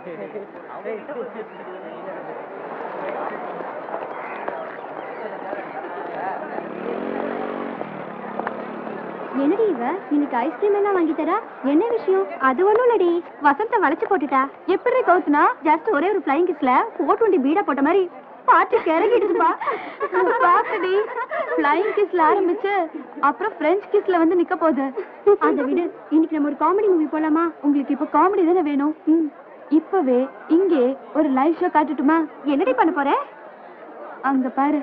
என்னடி இவ இன்னைக்கு ஐஸ்கிரீம் எல்லாம் வாங்கி தரா என்ன விஷயம் அது ஒண்ணும் இல்லடி வசந்த வளைச்சு போட்டுட்டா எப்படி கவுத்துனா ஜஸ்ட் ஒரே ஒரு ஃப்ளைங் கிஸ்ல போட்டு வண்டி பீடா போட்ட மாதிரி பாட்டு கிறங்கிடுச்சுப்பா பாக்கடி ஃப்ளைங் கிஸ்ல ஆரம்பிச்சு அப்புறம் பிரெஞ்ச் கிஸ்ல வந்து நிக்க போகுது அதை விடு இன்னைக்கு நம்ம ஒரு காமெடி மூவி போலாமா உங்களுக்கு இப்ப காமெடி தானே வேணும் ம். இப்பவே இங்கே ஒரு லைவ் ஷோ காட்டட்டுமா என்னடி பண்ண போற அங்க பாரு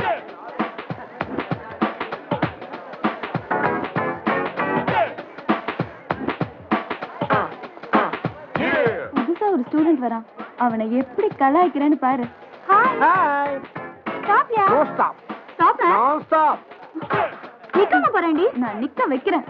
புதுசா ஒரு ஸ்டூடெண்ட் வரான் அவனை எப்படி கலாய்க்கிறேன்னு பாரு ஹாய் ஸ்டாப்யா நோ ஸ்டாப் ஸ்டாப் நான் ஸ்டாப் நிக்காம போறேன்டி நான் நிக்க வைக்கிறேன்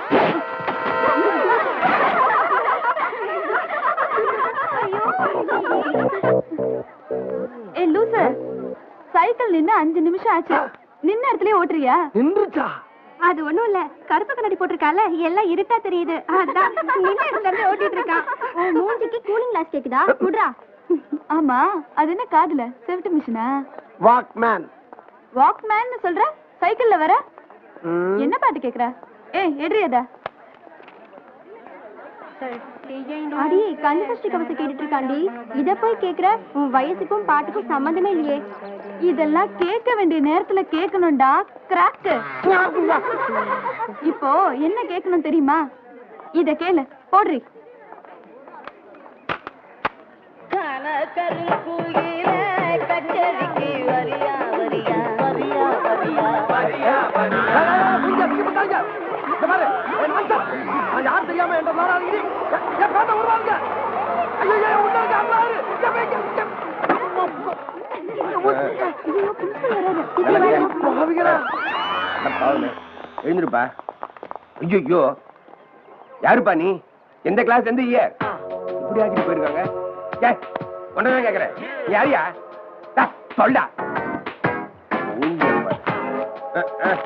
ஏ லூசு சைக்கிள் நின்னு அஞ்சு நிமிஷம் ஆச்சு நின்ன இடத்துலயே ஓட்டுறியா நின்றுச்சா அது ஒண்ணும் இல்ல கருப்பு கண்ணாடி போட்டிருக்கால எல்லாம் இருட்டா தெரியுது அதான் நின்ன இடத்துல இருந்து ஓட்டிட்டு இருக்கான் உன் மூஞ்சிக்கு கூலிங் கிளாஸ் கேக்குதா குடுறா ஆமா அது என்ன காதுல செவிட்டு மிஷினா வாக்மேன் வாக்மேன் சொல்ற சைக்கிள்ல வர என்ன பாட்டு கேக்குற ஏய் எடுறி அத அடி கன்னிசஷ்டி கவசம் கேட்டுட்டு இருக்காண்டி இத போய் கேக்குற உன் வயசுக்கும் பாட்டுக்கும் சம்பந்தமே இல்லையே இதெல்லாம் கேட்க வேண்டிய நேரத்துல கேட்கணும்டா கிராக்கு இப்போ என்ன கேட்கணும் தெரியுமா இத கேளு போடுறி யார் தெரியாம என்ற நாளாகிறி என் பேட்ட உருவாங்க ஐயோ உள்ள இருக்க அம்மாரு பாவிகளா எழுந்திருப்பா ஐயோ யாருப்பா நீ எந்த கிளாஸ் எந்த இயர் இப்படி ஆக்கிட்டு போயிருக்காங்க ஏ ஒன்னதான் கேக்குறேன் நீ யாரியா டா, சொல்டா ஊஞ்சல் பாரு. அஹ், அஹ்.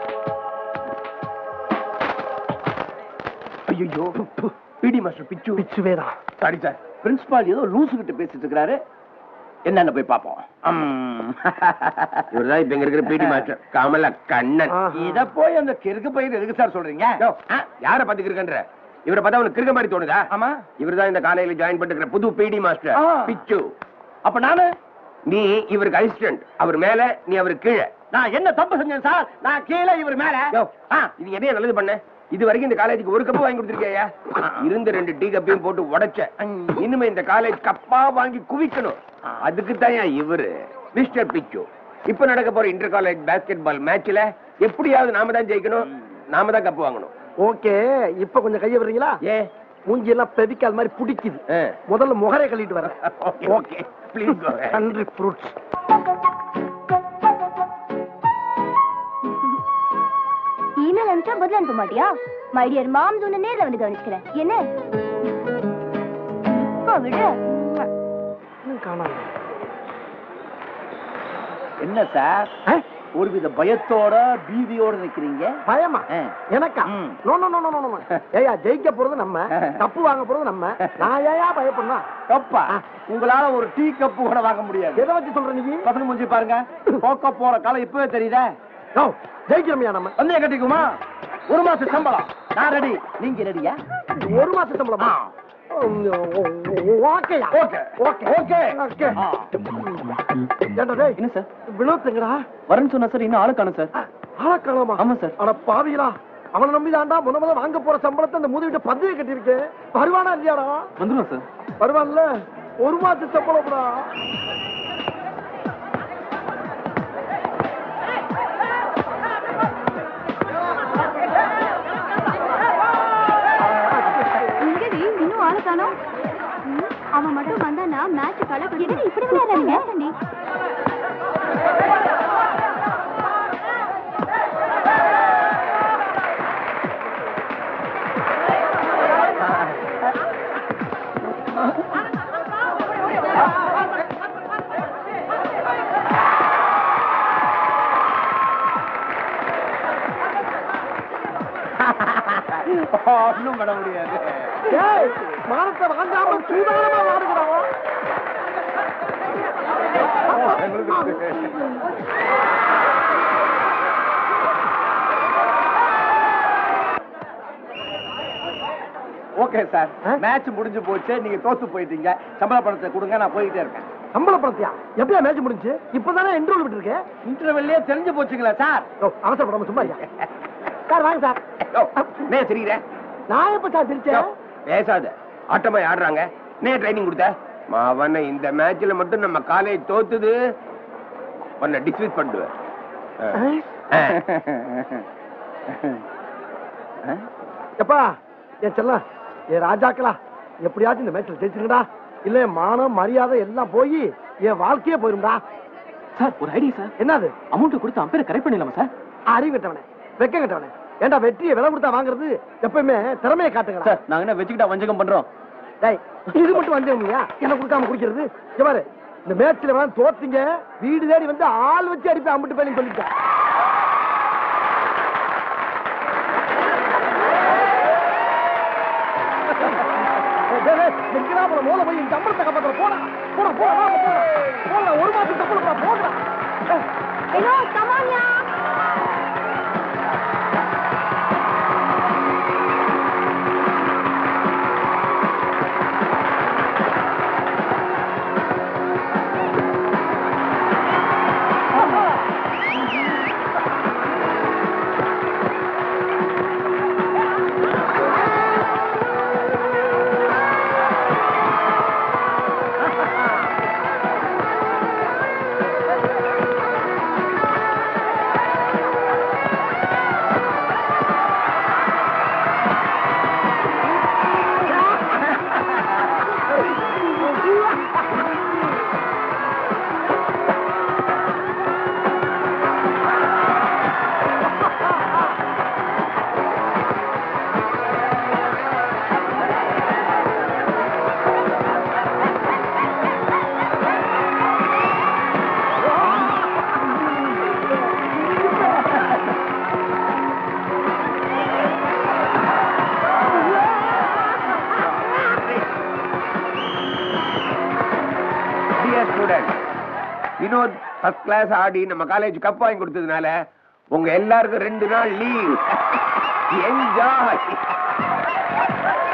ஐயையோ பிடி மாஸ்டர் பிச்சு பிச்சுவேதா சாரி சார் பிரின்சிபால் ஏதோ லூசு கிட்ட பேசிட்டு இருக்காரு என்னன்னு போய் பாப்போம் இவர்தான் இப்ப இங்க இருக்கிற பிடி மாஸ்டர் கமல கண்ணன் இத போய் அந்த கிறுக்கு பயிர் எதுக்கு சார் சொல்றீங்க யோ, ஆ, யார பாத்து இருக்கன்ற இவரை பார்த்தா உனக்கு கிறுக்க மாதிரி தோணுதா ஆமா இவர்தான் இந்த காலையில ஜாயின் பண்ணிருக்கிற புது பிடி மாஸ்டர் ஆ. பிச்சு அப்ப நானு நீ இவருக்கு அசிஸ்டன்ட் அவர் மேல நீ அவருக்கு கீழே நான் என்ன தப்பு செஞ்சேன் சார் நான் கீழே இவர் மேல யோ, ஆ, இது என்னைய நல்லது பண்ண இது வரைக்கும் இந்த காலேஜுக்கு ஒரு கப்பு வாங்கி கொடுத்துருக்கியா இருந்த ரெண்டு டீ கப்பையும் போட்டு உடைச்ச இனிமே இந்த காலேஜ் கப்பா வாங்கி குவிக்கணும் அதுக்கு தான் இவரு மிஸ்டர் பிச்சு இப்ப நடக்க போற இன்டர் காலேஜ் பாஸ்கெட் பால் மேட்ச்ல எப்படியாவது நாம தான் ஜெயிக்கணும் நாம தான் கப்பு வாங்கணும் ஓகே இப்ப கொஞ்சம் கைய விடுறீங்களா ஏ மூஞ்சி எல்லாம் பெதிக்காத மாதிரி பிடிக்குது முதல்ல முகரை கழிட்டு வரேன் okay okay please go country fruits email அனுப்பிச்சா பதில் அனுப்ப மாட்டியா மை டியர் மாம்ஸ் உன்னை நேர்ல வந்து கவனிச்சுக்கிறேன் என்ன இப்போ விடு காணாம என்ன சார் ஆ? ஒருவித பயத்தோட பீதியோட நிக்கிறீங்க பயமா ஆ. எனக்கா ம். No no no no no ஏயா ஜெயிக்க போறது நம்ம தப்பு வாங்க போறது நம்ம நான் ஏயா பயப்படனா கப்பா உங்களால ஒரு டீ கப்பு கூட வாங்க முடியாது எதை வச்சு சொல்ற நீ பசங்க முடிஞ்சு பாருங்க போக்க போற காலம் இப்பவே தெரியுதா நோ ஜெயிக்கிறோம்யா நம்ம வந்து கட்டிக்குமா ஒரு மாசம் சம்பளம் நான் ரெடி நீங்க ரெடியா ஒரு மாசம் சம்பளமா ஓகேயா ஓகே ஓகே ஓகே ஓகே ஏண்டா டேய் என்ன சார் வினோத்துங்கடா வரேன்னு சொன்னா சார் இன்னும் ஆளு காணும் சார் ஆளக்காலமா ஆமா சார். அட பாவிகளா அவனை நம்பிதான்டா முத முத வாங்க போற சம்பளத்தை அந்த முதுகிட்ட பந்தய கட்டியிருக்கேன் வருவானா இல்லையாடா வந்துடும் சார் வருவான்ல ஒரு மாச சம்பளம்டா எங்கடி இன்னும் ஆளை காணோம் ம், அவன் மட்டும் வந்தானா மேட்ச் கலை என்னடி இப்படி விளையாடுறாங்க ஒன்றும் பண்ண முடியாது ஏய் மானத்தை வாங்காம சூதானமா வாடுகிறான் ஓகே சார் ஆ? மேட்ச் முடிஞ்சு போச்சு நீங்க தோத்து போயிட்டீங்க சம்பள பணத்தை கொடுங்க நான் போயிட்டே இருக்கேன் சம்பள பணத்தையா எப்படியா மேட்ச் முடிஞ்சு இப்பதானே இன்டர்வல் விட்டுருக்கேன் இன்டர்வெல்லே தெரிஞ்சு போச்சுங்களா சார் ஓ, அவசரப்படாம சும்மா ஐயா சார் வாங்க சார் யோ, என்ன சிரிக்கிற நான் எப்ப சார் யோ, சிரிச்சேன் பேசாத ஆட்டமா ஆடுறாங்க என்ன ட்ரைனிங் கொடுத்த மாவன இந்த மேட்ச்ல மட்டும் நம்ம காலேஜ் தோத்துது உன்னை டிஸ்மிஸ் பண்ணுவேன் எப்பா என் செல்லம் என் ராஜாக்களா எப்படியாச்சும் இந்த மேட்ச்ல ஜெயிச்சிருங்கடா இல்ல என் மானம் மரியாதை எல்லாம் போய் என் வாழ்க்கையே போயிரும்டா சார் ஒரு ஐடியா சார் என்னது அமௌண்ட் கொடுத்து அம்பேரை கரெக்ட் பண்ணிடலாமா சார் அறிவு கட்டவனே வெக்க கட்டவனே ஏன்டா வெற்றியை விலை கொடுத்தா வாங்குறது எப்பயுமே திறமையை காட்டுங்க சார் நாங்க என்ன வச்சுக்கிட்டா வஞ்சகம் பண்றோம் டேய் இது மட்டும் வந்தவங்க என்ன கொடுக்காம குடிக்கிறது இங்க பாரு இந்த மேட்ச்ல வேணா தோத்தீங்க வீடு தேடி வந்து ஆள் வச்சு அடிப்பேன் அம்பிட்டு பேலையும் சொல்லிட்டேன் டேய், டேய், டேய், எங்கடா போற மூளை போய் என் சம்பளத்தை காப்பாத்துற போடா போடா போடா போடா போடா போடா ஒரு மாசம் சம்பளம் போடா ஏய், ஐயோ கமான்யா dear student Vinod first class ஆடி நம்ம காலேஜ் கப் வாங்கி கொடுத்ததுனால உங்க எல்லாருக்கும் ரெண்டு நாள் லீவ் என்ஜாய்